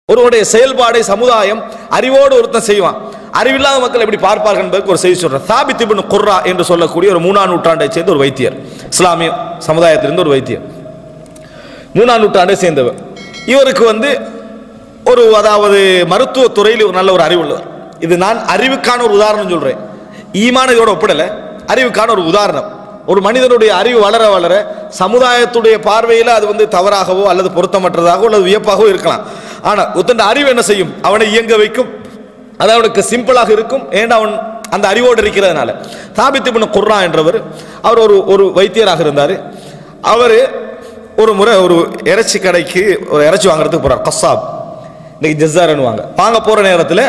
ஒருவருடைய செயல்பாடை சமுதாயம் அறிவோடு ஒருத்தன் செய்வான் அறிவில்லாத மக்கள் எப்படி பார்ப்பார்கள் என்பதற்கு ஒரு செய்தி சொல்றேன் சாபித் இப்னு குர்ரா என்று சொல்லக்கூடிய ஒரு மூணாம் நூற்றாண்டை சேர்ந்த ஒரு வைத்தியர் இஸ்லாமிய சமுதாயத்திலிருந்து ஒரு வைத்தியர் மூணாம் நூற்றாண்டை சேர்ந்தவர் இவருக்கு வந்து ஒரு அதாவது மருத்துவ துறையில் ஒரு நல்ல ஒரு அறிவு உள்ளவர் இது நான் அறிவுக்கான ஒரு உதாரணம் சொல்றேன் ஈமான இதோட ஒப்பிடல அறிவுக்கான ஒரு உதாரணம் ஒரு மனிதனுடைய அறிவு வளர வளர சமுதாயத்துடைய பார்வையில் அது வந்து தவறாகவோ அல்லது பொருத்தமற்றதாகவோ அல்லது வியப்பாகவோ இருக்கலாம் ஆனால் உத்தண்ட அறிவு என்ன செய்யும் அவனை இயங்க வைக்கும் அது அவனுக்கு சிம்பிளாக இருக்கும் ஏன்னா அவன் அந்த அறிவோடு இருக்கிறதுனால தாபித் இப்னு குர்ரா என்றவர் அவர் ஒரு ஒரு வைத்தியராக இருந்தார் அவர் ஒரு முறை ஒரு இறைச்சி கடைக்கு ஒரு இறைச்சி வாங்குறதுக்கு போறார் கசாப் இன்னைக்கு ஜஸ்ஸார்னு வாங்க வாங்க போற நேரத்தில்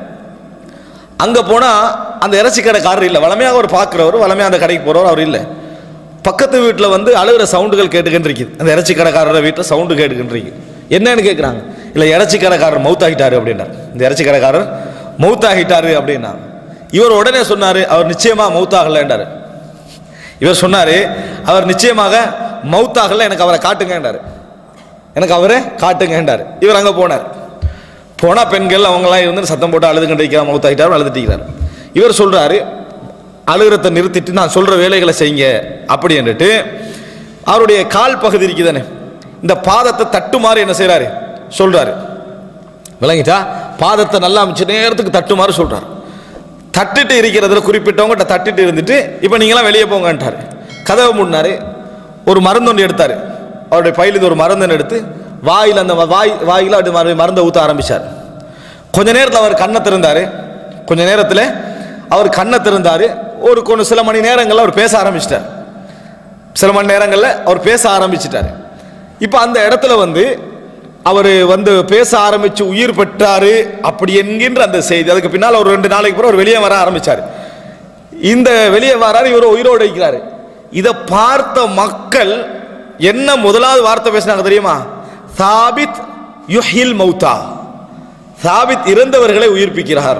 அங்க போனா அந்த இறைச்சி கடைக்காரர் இல்லை வளமையாக அவர் பார்க்குறவர் வளமையாக அந்த கடைக்கு போறவர் அவர் இல்லை பக்கத்து வீட்டில் வந்து அழுகிற சவுண்டுகள் கேட்டுக்கிட்டு இருக்குது அந்த இறைச்சி கடைக்காரர் வீட்டில் சவுண்டு கேட்டுக்கிட்டு இருக்கு என்னன்னு கேட்குறாங்க இல்லை இறைச்சி கடைக்காரர் மவுத் ஆகிட்டாரு அப்படின்னார் இந்த இறைச்சி கடைக்காரர் மவுத் ஆகிட்டாரு அப்படின்னா இவர் உடனே சொன்னாரு அவர் நிச்சயமா மவுத் ஆகலைன்றாரு இவர் சொன்னாரு அவர் நிச்சயமாக மவுத் ஆகல எனக்கு அவரை காட்டுங்கன்றாரு எனக்கு அவரை காட்டுங்கன்றாரு இவர் அங்க போனார் போனா பெண்கள் அவங்களாம் இருந்து சத்தம் போட்டு அழுது கண்டிருக்கிறார் மவுத் ஆகிட்டார் அழுதுட்டிருக்கிறார் இவர் சொல்றாரு அழுகிறத நிறுத்திட்டு நான் சொல்ற வேலைகளை செய்யுங்க அப்படி என்றுட்டு அவருடைய கால் பகுதி இருக்குதானே இந்த பாதத்தை தட்டுமாறு என்ன செய்றாரு சொல்றாரு விளங்கிட்டா பாதத்தை நல்லா அமைச்சு நேரத்துக்கு தட்டுமாறு சொல்றாரு தட்டிட்டு இருக்கிறதுல குறிப்பிட்டவங்ககிட்ட தட்டிட்டு இருந்துட்டு இப்போ நீங்களாம் வெளியே போங்கன்ட்டாரு கதவை மூடினாரு ஒரு மருந்து ஒன்று எடுத்தாரு அவருடைய பையிலிருந்து ஒரு மருந்துன்னு எடுத்து வாயில் அந்த வாய் வாயில் அப்படி மறு- மருந்தை ஊற்ற ஆரம்பிச்சார் கொஞ்ச நேரத்தில் அவர் கண்ணை திறந்தாரு கொஞ்ச நேரத்தில் அவர் கண்ணை திறந்தாரு ஒரு கொஞ்சம் சில மணி நேரங்களில் அவர் பேச ஆரம்பிச்சிட்டார் சில மணி நேரங்களில் அவர் பேச ஆரம்பிச்சிட்டாரு இப்போ அந்த இடத்துல வந்து அவர் வந்து பேச ஆரம்பிச்சு உயிர் பெற்றாரு அப்படி என்கின்ற அந்த செய்தி அதுக்கு பின்னால் ஒரு ரெண்டு நாளைக்கு பிறகு அவர் வெளியே வர ஆரம்பிச்சாரு இந்த வெளியே வராரு இவர் உயிரோடு இருக்கிறாரு இதை பார்த்த மக்கள் என்ன முதலாவது வார்த்தை பேசினாங்க தெரியுமா சாபித் யுஹில் மௌதா சாபித் இறந்தவர்களை உயிர்ப்பிக்கிறார்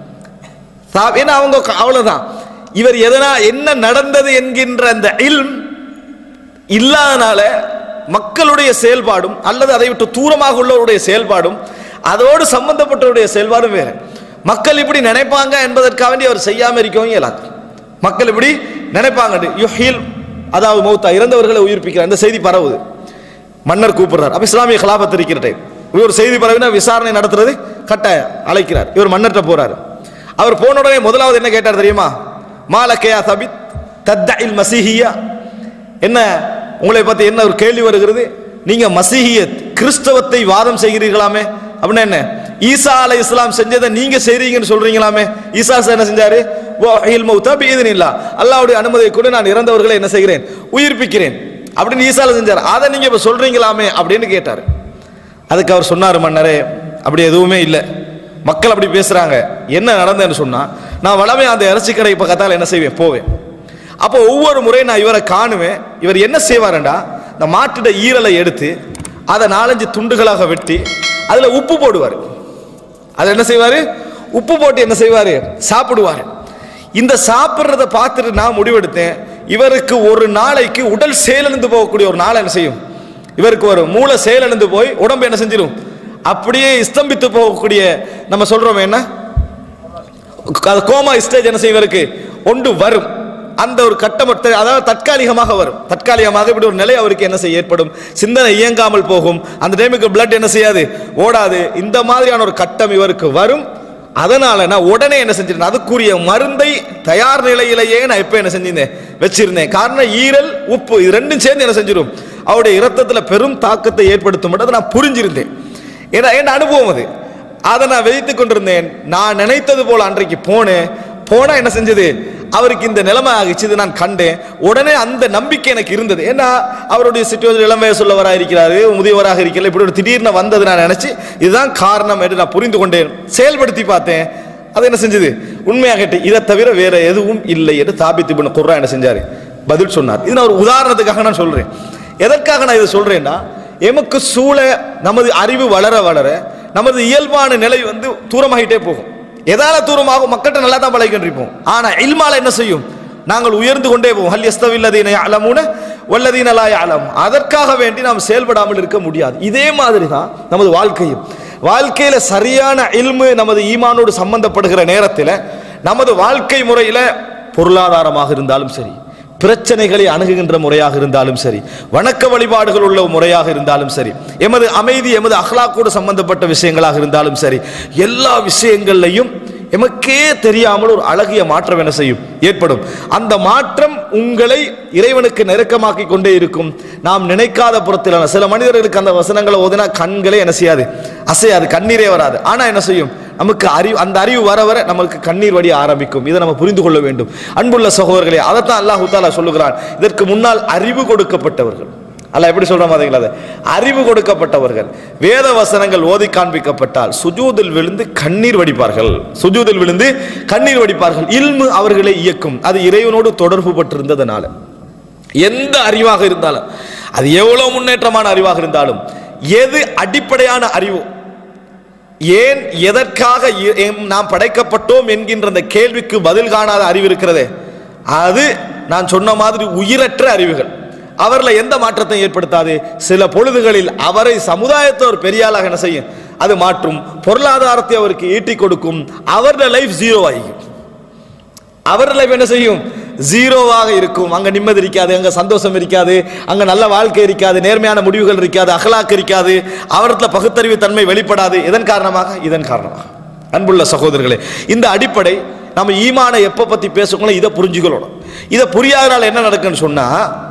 சா- ஏன்னா அவங்க க- அவ்வளவுதான் இவர் எதனா என்ன நடந்தது என்கின்ற அந்த இல்ம் இல்லாதனால மக்களுடைய செயல்பாடும் அல்லது அதை விட்டு தூரமாக உள்ளவருடைய செயல்பாடும் அதோடு சம்பந்தப்பட்டவருடைய செயல்பாடும் வேற மக்கள் இப்படி நினைப்பாங்க என்பதற்காக வேண்டி அவர் செய்யாம இருக்கவும் இயலாது மக்கள் இப்படி நினைப்பாங்க யுஹில் அதாவது மௌத்தா இறந்தவர்களை உயிர்ப்பிக்கிறார் இந்த செய்தி பரவுது மன்னர் கூப்பிடுறார் அப்ப இஸ்லாமிய கலாபத் இருக்கிறது இவர் செய்தி பரவினா விசாரணை நடத்துறது கட்டாயம் அழைக்கிறார் இவர் மன்னர்கிட்ட போறாரு அவர் போன உடனே முதலாவது என்ன கேட்டார் தெரியுமா மாலக்கையா சபித் தத்தஇல் மசீஹியா என்ன உங்களை பத்தி என்ன ஒரு கேள்வி வருகிறது நீங்க மசீஹியத் கிறிஸ்தவத்தை வாதம் செய்கிறீர்களாமே அப்படின்னா என்ன ஈசா அலை இஸ்லாம் செஞ்சதை நீங்க செய்றீங்கன்னு சொல்றீங்களாமே ஈசா என்ன செஞ்சாரு வஹீல் மௌத்தா பிஇذنில்லா அல்லாஹ்வுடைய அனுமதியை கூட நான் இறந்தவர்களை என்ன செய்கிறேன் உயிர்ப்பிக்கிறேன் அப்படின்னு ஈசால செஞ்சார் அதை நீங்க இப்ப சொல்றீங்களாமே அப்படின்னு கேட்டாரு அதுக்கு அவர் சொன்னார் மன்னரே அப்படி எதுவுமே இல்லை மக்கள் அப்படி பேசுறாங்க என்ன நடந்ததுன்னு சொன்னா நான் வளமே அந்த இறைச்சி கடை பக்கத்தால் என்ன செய்வேன் போவேன் அப்போ ஒவ்வொரு முறையும் நான் இவரை காணுவேன் இவர் என்ன செய்வாருண்டா இந்த மாட்டுட ஈரலை எடுத்து அதை நாலஞ்சு துண்டுகளாக வெட்டி அதுல உப்பு போடுவார் அது என்ன செய்வாரு உப்பு போட்டு என்ன செய்வாரு சாப்பிடுவாரு இந்த சாப்பிட்றத பார்த்துட்டு நான் முடிவெடுத்தேன் இவருக்கு ஒரு நாளைக்கு உடல் செயலிழந்து போகக்கூடிய ஒரு நாள் என்ன செய்யும் இவருக்கு ஒரு மூளை செயலிழந்து போய் உடம்பு என்ன செஞ்சிடும் அப்படியே ஸ்தம்பித்து போகக்கூடிய நம்ம சொல்றோம் என்ன அது கோமா ஸ்டேஜ் என்ன செய்வதற்கு ஒன்று வரும் அந்த ஒரு கட்டமட்ட அதாவது தற்காலிகமாக வரும் தற்காலிகமாக இப்படி ஒரு நிலை அவருக்கு என்ன செய்ய ஏற்படும் சிந்தனை இயங்காமல் போகும் அந்த டைமுக்கு blood என்ன செய்யாது ஓடாது இந்த மாதிரியான ஒரு கட்டம் இவருக்கு வரும் அதனால நான் உடனே என்ன செஞ்சிருந்தேன் அதுக்குரிய மருந்தை தயார் நிலையிலேயே நான் எப்ப என்ன செஞ்சிருந்தேன் வச்சிருந்தேன் காரணம் ஈரல் உப்பு இது ரெண்டும் சேர்ந்து என்ன செஞ்சிடும் அவருடைய இரத்தத்துல பெரும் தாக்கத்தை ஏற்படுத்தும் அதை நான் புரிஞ்சிருந்தேன் ஏன்னா என் அனுபவம் அது அதை நான் வைத்துக் கொண்டிருந்தேன் நான் நினைத்தது போல அன்றைக்கு போனேன் போனா என்ன செஞ்சது அவருக்கு இந்த நிலைமை ஆகிச்சு இது நான் கண்டேன் உடனே அந்த நம்பிக்கை எனக்கு இருந்தது ஏன்னா அவருடைய சுச்சுவேஷன் இளம் வயசுள்ளவராக இருக்கிறாரு முதியவராக இருக்கிற இப்படி ஒரு திடீர்னு வந்தது நான் நினைச்சு இதுதான் காரணம் என்று நான் புரிந்து கொண்டேன் செயல்படுத்தி பார்த்தேன் அது என்ன செஞ்சது உண்மையாகட்டு இதை தவிர வேற எதுவும் இல்லை என்று தாபித்து பண்ண குர்ரா என்ன செஞ்சாரு பதில் சொன்னார் இது நான் ஒரு உதாரணத்துக்காக நான் சொல்றேன் எதற்காக நான் இதை சொல்றேன்னா எமக்கு சூழ நமது அறிவு வளர வளர நமது இயல்பான நிலை வந்து தூரமாகிட்டே போகும் எதால தூரமாகும் மக்கள்கிட்ட நல்லா தான் பழகின்றிருப்போம் ஆனா இல்மால என்ன செய்யும் நாங்கள் உயர்ந்து கொண்டே போவோம் ஹல் யஸ்தவில்லதீன யஅலமூன வல்லதீன லா யஅலம் அதற்காக வேண்டி நாம் செயல்படாமல் இருக்க முடியாது இதே மாதிரி தான் நமது வாழ்க்கையும் வாழ்க்கையில சரியான இல்மு நமது ஈமானோடு சம்பந்தப்படுகிற நேரத்தில் நமது வாழ்க்கை முறையில பொருளாதாரமாக இருந்தாலும் சரி பிரச்சனைகளை அணுகுகின்ற முறையாக இருந்தாலும் சரி வணக்க வழிபாடுகள் உள்ள முறையாக இருந்தாலும் சரி எமது அமைதி எமது அஹ்லாக்கோடு சம்பந்தப்பட்ட விஷயங்களாக இருந்தாலும் சரி எல்லா விஷயங்கள்லையும் எமக்கே தெரியாமல் ஒரு அழகிய மாற்றம் என்ன செய்யும் ஏற்படும் அந்த மாற்றம் உங்களை இறைவனுக்கு நெருக்கமாக்கி கொண்டே இருக்கும் நாம் நினைக்காத புறத்திலான சில மனிதர்களுக்கு அந்த வசனங்களை ஓதினா கண்களே என்ன செய்யாது அசையாது கண்ணீரே வராது ஆனா என்ன செய்யும் நமக்கு அறிவு அந்த அறிவு வர வர நமக்கு கண்ணீர் வடிய ஆரம்பிக்கும் இதை நம்ம புரிந்து கொள்ள வேண்டும் அன்புள்ள சகோதரர்களே அதைத்தான் அல்லாஹு தாலா சொல்லுகிறான் இதற்கு முன்னால் அறிவு கொடுக்கப்பட்டவர்கள் அல்ல எப்படி சொல்றோம் பாத்தீங்களா அது அறிவு கொடுக்கப்பட்டவர்கள் வேத வசனங்கள் ஓதி காண்பிக்கப்பட்டால் சுஜூதில் விழுந்து கண்ணீர் வடிப்பார்கள் சுஜூதில் விழுந்து கண்ணீர் வடிப்பார்கள் இல்மு அவர்களை இயக்கும் அது இறைவனோடு தொடர்பு பட்டிருந்ததனால எந்த அறிவாக இருந்தாலும் அது எவ்வளவு முன்னேற்றமான அறிவாக இருந்தாலும் எது அடிப்படையான அறிவோ ஏன் எதற்காக இ- எம் நாம் படைக்கப்பட்டோம் என்கின்ற அந்த கேள்விக்கு பதில் காணாத அறிவு இருக்கிறதே அது நான் சொன்ன மாதிரி உயிரற்ற அறிவுகள் அவரில் எந்த மாற்றத்தையும் ஏற்படுத்தாது சில பொழுதுகளில் அவரை சமுதாயத்தை ஒரு பெரிய ஆளாக என்ன செய்யும் அது மாற்றும் பொருளாதாரத்தை அவருக்கு ஈட்டி கொடுக்கும் அவருடைய லைஃப் ஜீரோ ஆகிக்கும் அவர் லைஃப் என்ன செய்யும் ஜீரோவாக இருக்கும் அங்க நிம்மதி இருக்காது அங்க சந்தோஷம் இருக்காது அங்க நல்ல வாழ்க்கை இருக்காது நேர்மையான முடிவுகள் இருக்காது அகலாக்கு இருக்காது அவரத்துல பகுத்தறிவு தன்மை வெளிப்படாது இதன் காரணமாக இதன் காரணமாக அன்புள்ள சகோதரர்களே இந்த அடிப்படை நம்ம ஈமானை எப்ப பத்தி பேசுகிறோம் இதை புரிஞ்சுக்கணும் இதை புரியாதனால என்ன நடக்குன்னு சொன்னா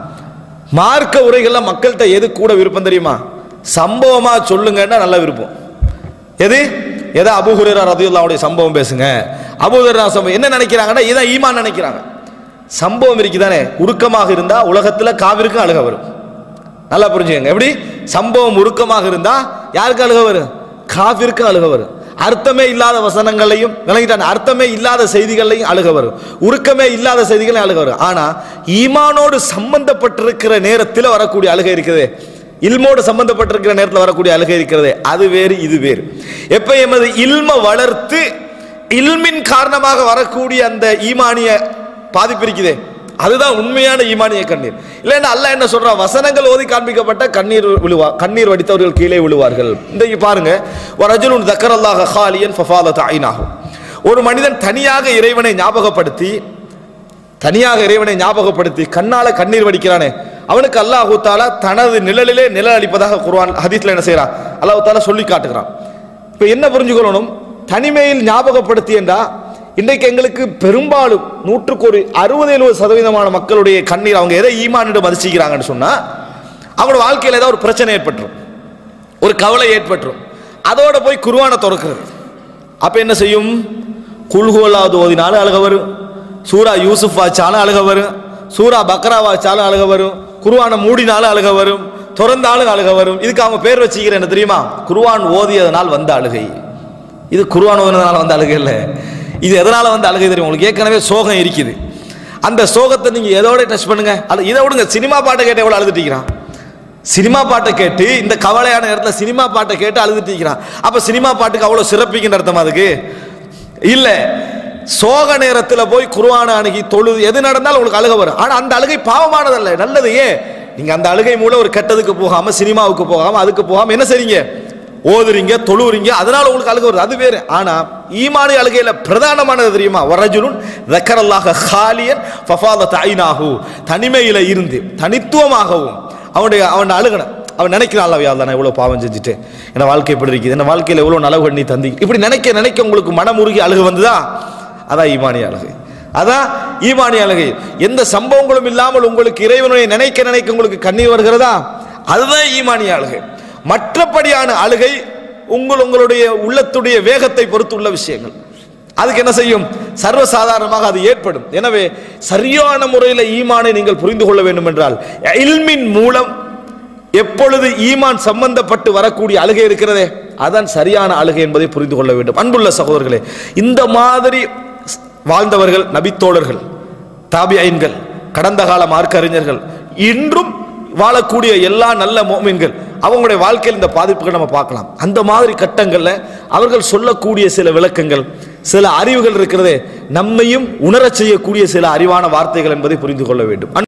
மார்க்க உரைகள்ல மக்கள்கிட்ட எது கூட விருப்பம் தெரியுமா சம்பவமா சொல்லுங்கன்னா நல்ல விருப்பம் எது எதா அபுஹுரேரா ரதியுல்லாவுடைய சம்பவம் பேசுங்க அபுஹுரேரா சம்பவம் என்ன நினைக்கிறாங்கன்னா இதான் ஈமான் நினைக்கிறாங்க சம்பவம் இருக்குதானே உருக்கமாக இருந்தா உலகத்துல காவிருக்கும் அழுக வரும் நல்லா புரிஞ்சுக்கங்க எப்படி சம்பவம் உருக்கமாக இருந்தா யாருக்கு அழுக வரும் காவிருக்கு அழுக வரும் அர்த்தமே இல்லாத வசனங்களையும் விளங்கிட்டான் அர்த்தமே இல்லாத செய்திகளையும் அழுக வரும் உருக்கமே இல்லாத செய்திகளையும் அழுக வரும் ஆனா ஈமானோடு சம்பந்தப்பட்டிருக்கிற நேரத்தில் வரக்கூடிய அழுகை இருக்குது இல்மோடு சம்பந்தப்பட்டிருக்கிற நேரத்தில் வரக்கூடிய அழுகை இருக்கிறது அது வேறு இது வேறு எப்ப எமது இல்ம வளர்த்து இல்மின் காரணமாக வரக்கூடிய அந்த ஈமானிய பாதிப்பு இருக்குதே அதுதான் உண்மையான ஈமானிய கண்ணீர் இல்லைன்னா அல்லாஹ் என்ன சொல்றான் வசனங்கள் ஓதி காண்பிக்கப்பட்ட கண்ணீர் விழுவா கண்ணீர் வடித்தவர்கள் கீழே விழுவார்கள் இன்றைக்கு பாருங்க ஒரு அஜுலுன் தக்கர் அல்லாஹ் ஹாலியன் ஃபஃபாலத் ஐனாகும் ஒரு மனிதன் தனியாக இறைவனை ஞாபகப்படுத்தி தனியாக இறைவனை ஞாபகப்படுத்தி கண்ணால கண்ணீர் வடிக்கிறானே அவனுக்கு அல்லாஹு தாலா தனது நிழலிலே நிழல் அளிப்பதாக குர்ஆன் ஹதீஸ்ல என்ன செய்யறான் அல்லாஹு தாலா சொல்லி காட்டுகிறான் இப்ப என்ன புரிஞ்சுக்கொள்ளணும் தனிமையில் ஞாபகப்படுத்தி என்றா இன்றைக்கு எங்களுக்கு பெரும்பாலும் நூற்றுக்கு ஒரு அறுபது எழுபது சதவீதமான மக்களுடைய கண்ணீர் அவங்க எதை ஈமானிடம் மதிச்சிக்கிறாங்கன்னு சொன்னா அவங்களோட வாழ்க்கையில் ஏதாவது ஒரு பிரச்சனை ஏற்பட்டுரும் ஒரு கவலை ஏற்பட்டுரும் அதோட போய் குருவானை திறக்கிறது அப்ப என்ன செய்யும் குல்ஹுவல்லாவது ஓதினாலும் அழுக வரும் சூரா யூசுப் வாச்சாலும் அழுக வரும் சூரா பக்ரா வாச்சாலும் அழுக வரும் குருவானை மூடினாலும் அழுக வரும் திறந்தாலும் அழுக வரும் இதுக்கு அவங்க பேர் வச்சுக்கிற என்ன தெரியுமா குருவான் ஓதியதனால் வந்த அழுகை இது குருவான் ஓதினதுனால வந்த அழுகை இல்லை இது எதனால வந்த அழுகை தெரியும் உங்களுக்கு ஏற்கனவே சோகம் இருக்குது அந்த சோகத்தை நீங்க எதோட டச் பண்ணுங்க அது இதை விடுங்க சினிமா பாட்டை கேட்டு எவ்வளவு அழுதுட்டீங்கிறான் சினிமா பாட்டை கேட்டு இந்த கவலையான நேரத்தில் சினிமா பாட்டை கேட்டு அழுதுட்டு இருக்கிறான் அப்ப சினிமா பாட்டுக்கு அவ்வளவு சிறப்பிக்கின்ற அர்த்தம் அதுக்கு இல்ல சோக நேரத்தில் போய் குருவான அணுகி தொழுது எது நடந்தாலும் உங்களுக்கு அழுக வரும் ஆனா அந்த அழுகை பாவமானதல்ல நல்லது ஏன் நீங்க அந்த அழுகை மூலம் ஒரு கெட்டதுக்கு போகாம சினிமாவுக்கு போகாம அதுக்கு போகாம என்ன செய்றீங்க ஓதுறீங்க தொழுவுறீங்க அதனால உங்களுக்கு அழுக வருது அது வேறு ஆனா ஈமானி அழுகையில பிரதானமானது தெரியுமா வரஜுலுன் ரக்கரல்லாக ஹாலியன் ஃபஃபாதத் ஐனாஹு தனிமையில இருந்து தனித்துவமாகவும் அவனுடைய அவன் அழுகணும் அவன் நினைக்கிறான் அல்லவையா நான் இவ்வளவு பாவம் செஞ்சுட்டு என் வாழ்க்கை இப்படி இருக்குது என் வாழ்க்கையில எவ்வளவு நலவு பண்ணி தந்தி இப்படி நினைக்க நினைக்க உங்களுக்கு மனமுருகி அழுக வந்துதா அதான் ஈமானிய அழுகை அதான் ஈமானிய அழுகை எந்த சம்பவங்களும் இல்லாமல் உங்களுக்கு இறைவனை நினைக்க நினைக்க உங்களுக்கு கண்ணீர் வருகிறதா அதுதான் ஈமானிய அழுகை மற்றபடியான அழுகை உங்கள் உங்களுடைய உள்ளத்துடைய வேகத்தை பொறுத்து உள்ள விஷயங்கள் அதுக்கு என்ன செய்யும் சர்வசாதாரணமாக அது ஏற்படும் எனவே சரியான முறையில் ஈமானை நீங்கள் புரிந்து கொள்ள வேண்டும் என்றால் இல்மின் மூலம் எப்பொழுது ஈமான் சம்பந்தப்பட்டு வரக்கூடிய அழுகை இருக்கிறதே அதான் சரியான அழுகை என்பதை புரிந்து கொள்ள வேண்டும் அன்புள்ள சகோதரர்களே இந்த மாதிரி வாழ்ந்தவர்கள் நபித்தோழர்கள் தாபியன்கள் கடந்த கால மார்க்க அறிஞர்கள் இன்றும் வாழக்கூடிய எல்லா நல்ல மோமின்கள் அவங்களுடைய வாழ்க்கையில் இந்த பாதிப்புகள் நம்ம பார்க்கலாம் அந்த மாதிரி கட்டங்கள்ல அவர்கள் சொல்லக்கூடிய சில விளக்கங்கள் சில அறிவுகள் இருக்கிறதே நம்மையும் உணரச் செய்யக்கூடிய சில அறிவான வார்த்தைகள் என்பதை புரிந்து கொள்ள வேண்டும்